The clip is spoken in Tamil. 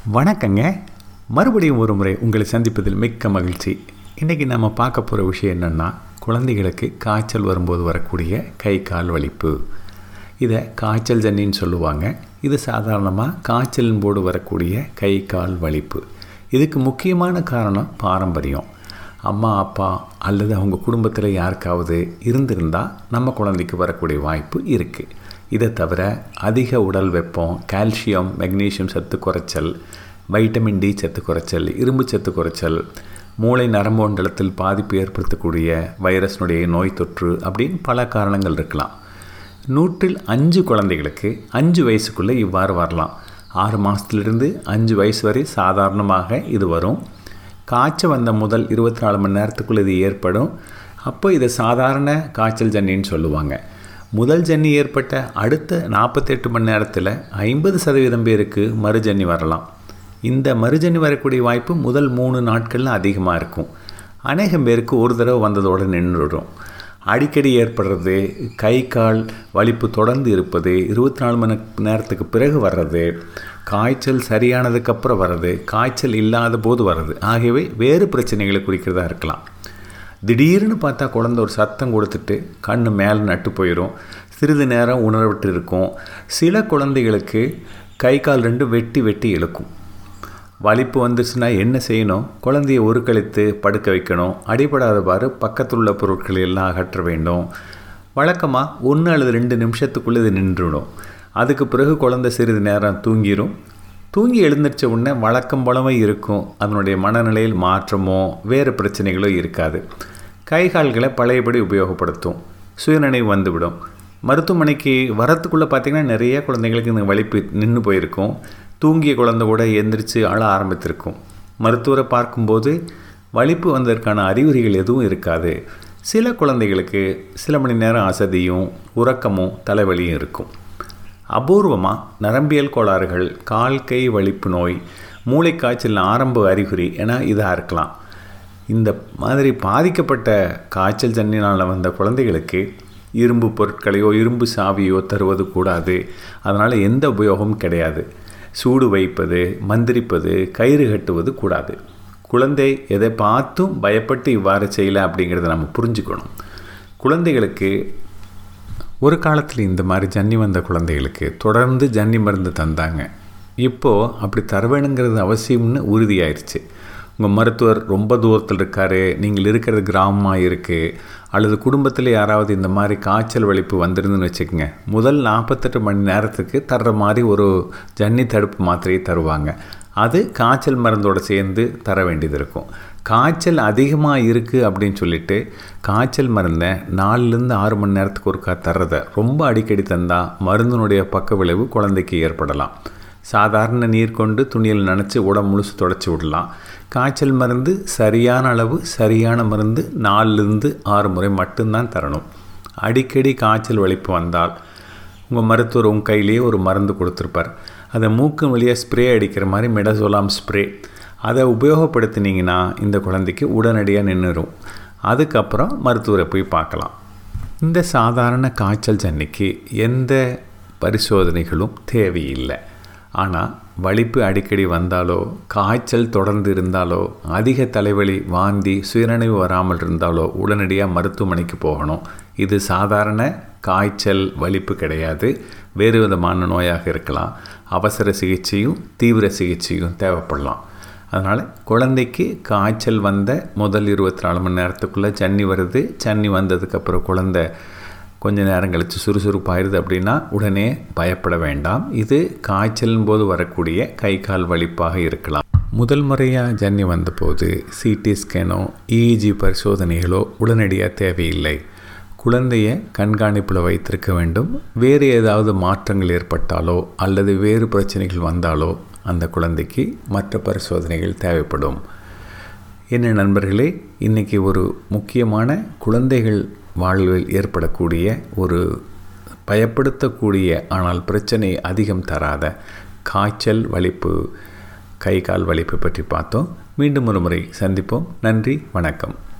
வணக்கங்க மறுபடியும் ஒரு முறை உங்களை சந்திப்பதில் மிக்க மகிழ்ச்சி இன்றைக்கி நம்ம பார்க்க போகிற விஷயம் என்னென்னா குழந்தைகளுக்கு காய்ச்சல் வரும்போது வரக்கூடிய கை கால் வலிப்பு இதை காய்ச்சல் ஜன்னின்னு சொல்லுவாங்க இது சாதாரணமாக காய்ச்சலின் போது வரக்கூடிய கை கால் வலிப்பு இதுக்கு முக்கியமான காரணம் பாரம்பரியம் அம்மா அப்பா அல்லது அவங்க குடும்பத்தில் யாருக்காவது இருந்திருந்தால் நம்ம குழந்தைக்கு வரக்கூடிய வாய்ப்பு இருக்குது இதை தவிர அதிக உடல் வெப்பம் கால்சியம் மெக்னீஷியம் சத்து குறைச்சல் வைட்டமின் டி சத்து குறைச்சல் இரும்பு சத்து குறைச்சல் மூளை நரம்பு மண்டலத்தில் பாதிப்பு ஏற்படுத்தக்கூடிய வைரஸ்னுடைய நோய் தொற்று அப்படின்னு பல காரணங்கள் இருக்கலாம் நூற்றில் அஞ்சு குழந்தைகளுக்கு அஞ்சு வயசுக்குள்ளே இவ்வாறு வரலாம் ஆறு மாதத்துலேருந்து அஞ்சு வயசு வரை சாதாரணமாக இது வரும் காய்ச்சல் வந்த முதல் இருபத்தி நாலு மணி நேரத்துக்குள்ளே இது ஏற்படும் அப்போ இதை சாதாரண காய்ச்சல் ஜன்னின்னு சொல்லுவாங்க முதல் ஜன்னி ஏற்பட்ட அடுத்த நாற்பத்தெட்டு மணி நேரத்தில் ஐம்பது சதவீதம் பேருக்கு மறுஜன்னி வரலாம் இந்த மறுஜன்னி வரக்கூடிய வாய்ப்பு முதல் மூணு நாட்களில் அதிகமாக இருக்கும் அநேகம் பேருக்கு ஒரு தடவை வந்ததோடு நின்றுடும் அடிக்கடி ஏற்படுறது கை கால் வலிப்பு தொடர்ந்து இருப்பது இருபத்தி நாலு மணி நேரத்துக்கு பிறகு வர்றது காய்ச்சல் சரியானதுக்கப்புறம் வர்றது காய்ச்சல் இல்லாத போது வர்றது ஆகியவை வேறு பிரச்சனைகளை குறிக்கிறதா இருக்கலாம் திடீர்னு பார்த்தா குழந்த ஒரு சத்தம் கொடுத்துட்டு கண் மேலே நட்டு போயிடும் சிறிது நேரம் உணர்விட்டு இருக்கும் சில குழந்தைகளுக்கு கை கால் ரெண்டு வெட்டி வெட்டி இழுக்கும் வலிப்பு வந்துச்சுன்னா என்ன செய்யணும் குழந்தைய ஒரு கழித்து படுக்க வைக்கணும் அடிபடாதவாறு பக்கத்தில் உள்ள பொருட்களை எல்லாம் அகற்ற வேண்டும் வழக்கமாக ஒன்று அல்லது ரெண்டு நிமிஷத்துக்குள்ளே இது நின்றுடும் அதுக்கு பிறகு குழந்தை சிறிது நேரம் தூங்கிடும் தூங்கி எழுந்திரிச்ச உடனே வழக்கம் போலவே இருக்கும் அதனுடைய மனநிலையில் மாற்றமோ வேறு பிரச்சனைகளோ இருக்காது கை கால்களை பழையபடி உபயோகப்படுத்தும் சுயநினைவு வந்துவிடும் மருத்துவமனைக்கு வரத்துக்குள்ளே பார்த்திங்கன்னா நிறைய குழந்தைங்களுக்கு இந்த வலிப்பு நின்று போயிருக்கும் தூங்கிய குழந்தை கூட எந்திரிச்சு அழ ஆரம்பித்திருக்கும் மருத்துவரை பார்க்கும்போது வலிப்பு வந்ததற்கான அறிகுறிகள் எதுவும் இருக்காது சில குழந்தைகளுக்கு சில மணி நேரம் அசதியும் உறக்கமும் தலைவலியும் இருக்கும் அபூர்வமாக நரம்பியல் கோளாறுகள் கால் கை வலிப்பு நோய் மூளைக்காய்ச்சல் ஆரம்ப அறிகுறி என இதாக இருக்கலாம் இந்த மாதிரி பாதிக்கப்பட்ட காய்ச்சல் ஜன்னினால் வந்த குழந்தைகளுக்கு இரும்பு பொருட்களையோ இரும்பு சாவியோ தருவது கூடாது அதனால் எந்த உபயோகமும் கிடையாது சூடு வைப்பது மந்திரிப்பது கயிறு கட்டுவது கூடாது குழந்தை எதை பார்த்தும் பயப்பட்டு இவ்வாறு செய்யலை அப்படிங்கிறத நம்ம புரிஞ்சுக்கணும் குழந்தைகளுக்கு ஒரு காலத்தில் இந்த மாதிரி ஜன்னி வந்த குழந்தைகளுக்கு தொடர்ந்து ஜன்னி மருந்து தந்தாங்க இப்போது அப்படி தர வேணுங்கிறது அவசியம்னு உறுதியாயிருச்சு உங்கள் மருத்துவர் ரொம்ப தூரத்தில் இருக்கார் நீங்கள் இருக்கிறது கிராமமாக இருக்குது அல்லது குடும்பத்தில் யாராவது இந்த மாதிரி காய்ச்சல் வலிப்பு வந்துருந்துன்னு வச்சுக்கோங்க முதல் நாற்பத்தெட்டு மணி நேரத்துக்கு தர்ற மாதிரி ஒரு ஜன்னி தடுப்பு மாத்திரையை தருவாங்க அது காய்ச்சல் மருந்தோடு சேர்ந்து தர வேண்டியது இருக்கும் காய்ச்சல் அதிகமாக இருக்குது அப்படின்னு சொல்லிட்டு காய்ச்சல் மருந்தை நாலுலேருந்து ஆறு மணி நேரத்துக்கு ஒருக்கா தர்றதை ரொம்ப அடிக்கடி தந்தால் மருந்தினுடைய பக்க விளைவு குழந்தைக்கு ஏற்படலாம் சாதாரண நீர் கொண்டு துணியில் நினச்சி உடம்பு முழுசு தொடச்சி விடலாம் காய்ச்சல் மருந்து சரியான அளவு சரியான மருந்து நாலுலேருந்து ஆறு முறை மட்டும்தான் தரணும் அடிக்கடி காய்ச்சல் வலிப்பு வந்தால் உங்கள் மருத்துவர் உங்கள் கையிலேயே ஒரு மருந்து கொடுத்துருப்பார் அதை மூக்கு வழியாக ஸ்ப்ரே அடிக்கிற மாதிரி மெடசோலாம் ஸ்ப்ரே அதை உபயோகப்படுத்தினீங்கன்னா இந்த குழந்தைக்கு உடனடியாக நின்றுடும் அதுக்கப்புறம் மருத்துவரை போய் பார்க்கலாம் இந்த சாதாரண காய்ச்சல் ஜன்னிக்கு எந்த பரிசோதனைகளும் தேவையில்லை ஆனால் வலிப்பு அடிக்கடி வந்தாலோ காய்ச்சல் தொடர்ந்து இருந்தாலோ அதிக தலைவலி வாந்தி சுயநினைவு வராமல் இருந்தாலோ உடனடியாக மருத்துவமனைக்கு போகணும் இது சாதாரண காய்ச்சல் வலிப்பு கிடையாது வேறு விதமான நோயாக இருக்கலாம் அவசர சிகிச்சையும் தீவிர சிகிச்சையும் தேவைப்படலாம் அதனால் குழந்தைக்கு காய்ச்சல் வந்த முதல் இருபத்தி நாலு மணி நேரத்துக்குள்ளே சன்னி வருது சன்னி வந்ததுக்கப்புறம் குழந்தை கொஞ்ச நேரம் கழித்து சுறுசுறுப்பாயிருது அப்படின்னா உடனே பயப்பட வேண்டாம் இது காய்ச்சலின் போது வரக்கூடிய கை கால் வலிப்பாக இருக்கலாம் முதல் முறையாக ஜன்னி வந்தபோது சிடி ஸ்கேனோ இஇஜி பரிசோதனைகளோ உடனடியாக தேவையில்லை குழந்தைய கண்காணிப்பில் வைத்திருக்க வேண்டும் வேறு ஏதாவது மாற்றங்கள் ஏற்பட்டாலோ அல்லது வேறு பிரச்சனைகள் வந்தாலோ அந்த குழந்தைக்கு மற்ற பரிசோதனைகள் தேவைப்படும் என்ன நண்பர்களே இன்றைக்கி ஒரு முக்கியமான குழந்தைகள் வாழ்வில் ஏற்படக்கூடிய ஒரு பயப்படுத்தக்கூடிய ஆனால் பிரச்சனை அதிகம் தராத காய்ச்சல் வலிப்பு கை கால் வலிப்பு பற்றி பார்த்தோம் மீண்டும் ஒரு முறை சந்திப்போம் நன்றி வணக்கம்